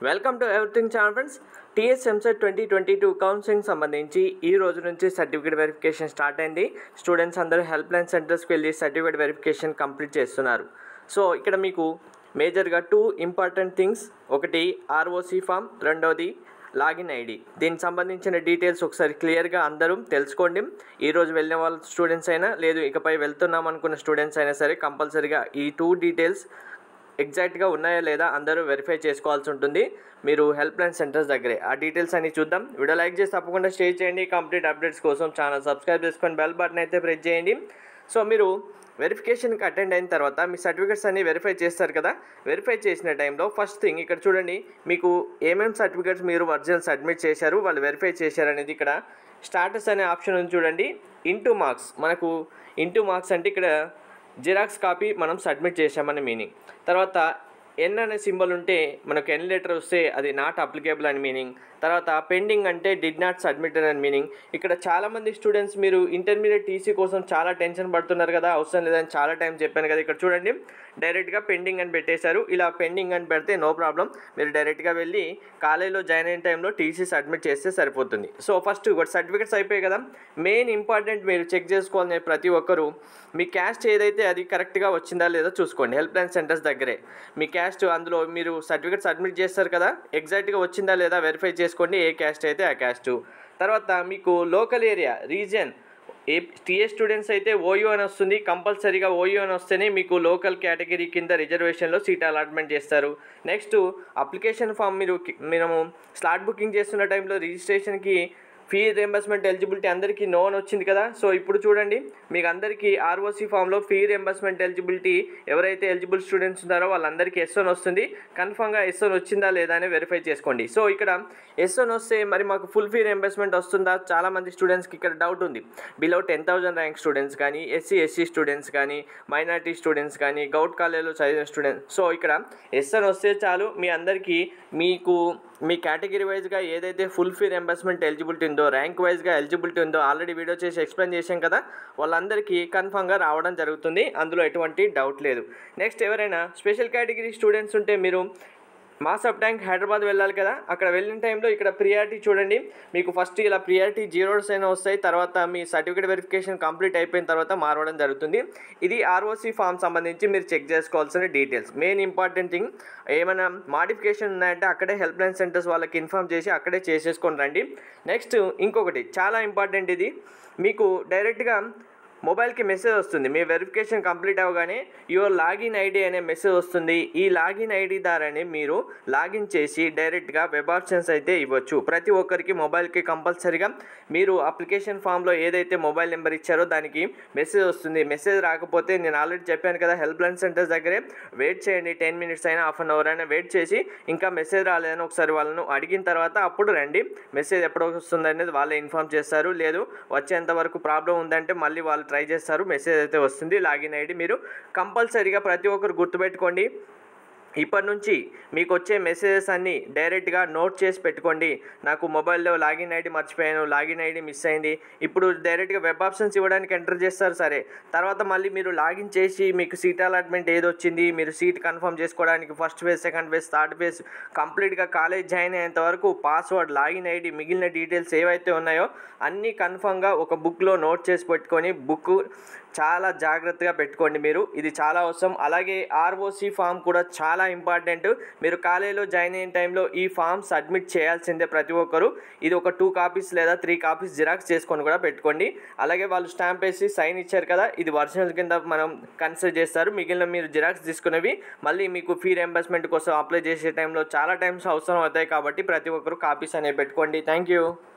welcome to everything channel friends TS EAMCET twenty twenty two counselling సంబంధించి ఈ రోజు నుంచి సర్టిఫికేట్ వెరిఫికేషన్ స్టార్ట్ అయింది స్టూడెంట్స్ అందరూ హెల్ప్ లైన్ సెంటర్స్కి వెళ్ళి సర్టిఫికేట్ వెరిఫికేషన్ కంప్లీట్ చేస్తున్నారు సో ఇక్కడ మీకు మేజర్గా టూ ఇంపార్టెంట్ థింగ్స్ ఒకటి ఆర్ఓసి ఫామ్ రెండోది లాగిన్ ఐడి దీనికి సంబంధించిన డీటెయిల్స్ ఒకసారి క్లియర్గా అందరూ తెలుసుకోండి ఈరోజు వెళ్ళిన వాళ్ళ స్టూడెంట్స్ అయినా లేదు ఇకపై వెళ్తున్నాం అనుకున్న స్టూడెంట్స్ అయినా సరే కంపల్సరీగా ఈ టూ డీటెయిల్స్ ఎగ్జాక్ట్గా ఉన్నాయా లేదా అందరూ వెరిఫై చేసుకోవాల్సి ఉంటుంది మీరు హెల్ప్ లైన్ సెంటర్స్ దగ్గరే ఆ డీటెయిల్స్ అన్ని చూద్దాం వీడియో లైక్ చేసి తప్పకుండా షేర్ చేయండి కంప్లీట్ అప్డేట్స్ కోసం ఛానల్ సబ్స్క్రైబ్ చేసుకొని బెల్ బటన్ అయితే ప్రెస్ చేయండి సో మీరు వెరిఫికేషన్కి అటెండ్ అయిన తర్వాత మీ సర్టిఫికేట్స్ అన్ని వెరిఫై చేస్తారు కదా వెరిఫై చేసిన టైంలో ఫస్ట్ థింగ్ ఇక్కడ చూడండి మీకు ఏమేమి సర్టిఫికేట్స్ మీరు ఒరిజినల్ సబ్మిట్ చేశారు వాళ్ళు వెరిఫై చేశారు అనేది ఇక్కడ స్టాటస్ అనే ఆప్షన్ ఉంది చూడండి ఇంటూ మార్క్స్ మనకు ఇంటూ మార్క్స్ అంటే ఇక్కడ జిరాక్స్ కాపీ మనం సబ్మిట్ చేసామని మీనింగ్ తర్వాత ఎన్ అనే సింబల్ ఉంటే మనకు ఎన్ లెటర్ వస్తే అది నాట్ అప్లికేబుల్ అని మీనింగ్ తర్వాత పెండింగ్ అంటే డిడ్ నాట్ సబ్మిట్ అని మీనింగ్ ఇక్కడ చాలామంది స్టూడెంట్స్ మీరు ఇంటర్మీడియట్ టీసీ కోసం చాలా టెన్షన్ పడుతున్నారు కదా అవసరం లేదని చాలా టైం చెప్పాను కదా ఇక్కడ చూడండి డైరెక్ట్గా పెండింగ్ అని పెట్టేశారు ఇలా పెండింగ్ అని పెడితే నో ప్రాబ్లం మీరు డైరెక్ట్గా వెళ్ళి కాలేజీలో జాయిన్ అయిన టైంలో టీసీ సబ్మిట్ చేస్తే సరిపోతుంది సో ఫస్ట్ ఒకటి సర్టిఫికేట్స్ అయిపోయాయి కదా మెయిన్ ఇంపార్టెంట్ మీరు చెక్ చేసుకోవాలని ప్రతి ఒక్కరు మీ క్యాస్ట్ ఏదైతే అది కరెక్ట్గా వచ్చిందా లేదో చూసుకోండి హెల్ప్ లైన్ సెంటర్స్ దగ్గరే మీ క్యాస్ట్ అందులో మీరు సర్టిఫికేట్ సబ్మిట్ చేస్తారు కదా ఎగ్జాక్ట్గా వచ్చిందా లేదా వెరిఫై చేసుకోండి ఏ క్యాస్ట్ అయితే ఆ క్యాస్ట్ తర్వాత మీకు లోకల్ ఏరియా రీజియన్ ఏ టీఏ స్టూడెంట్స్ అయితే ఓయూ అని వస్తుంది కంపల్సరీగా ఓయూ అని వస్తేనే మీకు లోకల్ కేటగిరీ కింద రిజర్వేషన్లో సీట్ అలాట్మెంట్ చేస్తారు నెక్స్ట్ అప్లికేషన్ ఫామ్ మీరు మనము స్లాట్ బుకింగ్ చేస్తున్న టైంలో రిజిస్ట్రేషన్కి ఫీ రియంబర్స్మెంట్ ఎలిజిబిలిటీ అందరికీ నోన్ వచ్చింది కదా సో ఇప్పుడు చూడండి మీకు అందరికీ ఆర్ఓసి ఫామ్లో ఫీ రియంబర్స్మెంట్ ఎలిజిబిలిటీ ఎవరైతే ఎలిజిబుల్ స్టూడెంట్స్ ఉన్నారో వాళ్ళందరికీ ఎస్ వన్ వస్తుంది కన్ఫామ్గా ఎస్ వన్ వచ్చిందా లేదా అని వెరిఫై చేసుకోండి సో ఇక్కడ ఎస్ వన్ వస్తే మరి మాకు ఫుల్ ఫీ రియంబర్స్మెంట్ వస్తుందా చాలామంది స్టూడెంట్స్కి ఇక్కడ డౌట్ ఉంది below ten thousand rank students కానీ ఎస్సీ ఎస్సీ స్టూడెంట్స్ కానీ మైనార్టీ స్టూడెంట్స్ కానీ గౌట్ కాలేజీలో చదివిన స్టూడెంట్స్ సో ఇక్కడ ఎస్ వన్ వస్తే చాలు మీ అందరికీ మీకు మీ కేటగిరీ వైజ్గా ఏదైతే ఫుల్ ఫీ రియంబర్స్మెంట్ ఎలిజిబిలిటీ ఉందో ర్యాంక్ వైజ్గా ఎలిజిబిలిటీ ఉందో ఆల్రెడీ వీడియో చేసి ఎక్స్ప్లెయిన్ చేశాం కదా వాళ్ళందరికీ కన్ఫామ్గా రావడం జరుగుతుంది అందులో ఎటువంటి డౌట్ లేదు నెక్స్ట్ ఎవరైనా స్పెషల్ కేటగిరీ స్టూడెంట్స్ ఉంటే మీరు మా సబ్ ట్యాంక్ హైదరాబాద్ వెళ్ళాలి కదా అక్కడ వెళ్ళిన టైంలో ఇక్కడ ప్రియారిటీ చూడండి మీకు ఫస్ట్ ఇలా ప్రియారిటీ జీరోస్ అయినా వస్తాయి తర్వాత మీ సర్టిఫికేట్ వెరిఫికేషన్ కంప్లీట్ అయిపోయిన తర్వాత మారవడం జరుగుతుంది ఇది ఆర్ఓసి ఫామ్ సంబంధించి మీరు చెక్ చేసుకోవాల్సిన డీటెయిల్స్ మెయిన్ ఇంపార్టెంట్ థింగ్ ఏమైనా మాడిఫికేషన్ ఉన్నాయంటే అక్కడే హెల్ప్ లైన్ సెంటర్స్ వాళ్ళకి ఇన్ఫామ్ చేసి అక్కడే చేసేసుకొని రండి నెక్స్ట్ ఇంకొకటి చాలా ఇంపార్టెంట్ ఇది మీకు డైరెక్ట్గా మొబైల్కి మెసేజ్ వస్తుంది మీ వెరిఫికేషన్ కంప్లీట్ అవ్వగానే యువర్ లాగిన్ ఐడి అనే మెసేజ్ వస్తుంది ఈ లాగిన్ ఐడి ద్వారానే మీరు లాగిన్ చేసి డైరెక్ట్గా వెబ్ ఆప్షన్స్ అయితే ఇవ్వచ్చు ప్రతి ఒక్కరికి మొబైల్కి కంపల్సరీగా మీరు అప్లికేషన్ ఫామ్లో ఏదైతే మొబైల్ నెంబర్ ఇచ్చారో దానికి మెసేజ్ వస్తుంది మెసేజ్ రాకపోతే నేను ఆల్రెడీ చెప్పాను కదా హెల్ప్ లైన్ సెంటర్స్ దగ్గరే వెయిట్ చేయండి టెన్ మినిట్స్ అయినా హాఫ్ అన్ అవర్ అయినా వెయిట్ చేసి ఇంకా మెసేజ్ రాలేదని ఒకసారి వాళ్ళను అడిగిన తర్వాత అప్పుడు రండి మెసేజ్ ఎప్పుడు వస్తుంది అనేది వాళ్ళే ఇన్ఫామ్ చేస్తారు లేదు వచ్చేంత వరకు ప్రాబ్లం ఉందంటే మళ్ళీ వాళ్ళు ట్రై చేస్తారు మెసేజ్ అయితే వస్తుంది లాగిన్ ఐడి మీరు కంపల్సరీగా ప్రతి ఒక్కరు గుర్తుపెట్టుకోండి ఇప్పటి నుంచి మీకు వచ్చే మెసేజెస్ అన్నీ డైరెక్ట్గా నోట్ చేసి పెట్టుకోండి నాకు మొబైల్లో లాగిన్ ఐడి మర్చిపోయాను లాగిన్ ఐడి మిస్ అయింది ఇప్పుడు డైరెక్ట్గా వెబ్ ఆప్షన్స్ ఇవ్వడానికి ఎంటర్ చేస్తారు సరే తర్వాత మళ్ళీ మీరు లాగిన్ చేసి మీకు సీట్ అలాట్మెంట్ ఏది వచ్చింది మీరు సీట్ కన్ఫర్మ్ చేసుకోవడానికి first phase second phase third phase కంప్లీట్గా కాలేజ్ జాయిన్ అయ్యేంత వరకు పాస్వర్డ్ లాగిన్ ఐడి మిగిలిన డీటెయిల్స్ ఏవైతే ఉన్నాయో అన్నీ కన్ఫర్మ్గా ఒక బుక్లో నోట్ చేసి పెట్టుకొని బుక్ చాలా జాగ్రత్తగా పెట్టుకోండి మీరు ఇది చాలా అవసరం అలాగే ఆర్ఓసి ఫామ్ కూడా చాలా ఇంపార్టెంట్ మీరు కాలేజీలో జాయిన్ అయిన టైంలో ఈ ఫామ్ సబ్మిట్ చేయాల్సిందే ప్రతి ఒక్కరు ఇది ఒక టూ కాపీస్ లేదా త్రీ కాపీస్ జిరాక్స్ చేసుకొని కూడా పెట్టుకోండి అలాగే వాళ్ళు స్టాంప్ వేసి సైన్ ఇచ్చారు కదా ఇది ఒరిజినల్ కింద మనం కన్సిడర్ చేస్తారు మిగిలిన మీరు జిరాక్స్ తీసుకునేవి మళ్ళీ మీకు ఫీ రియంబర్స్మెంట్ కోసం అప్లై చేసే టైంలో చాలా టైమ్స్ అవసరం అవుతాయి కాబట్టి ప్రతి ఒక్కరు కాపీస్ అనేవి పెట్టుకోండి థ్యాంక్ యూ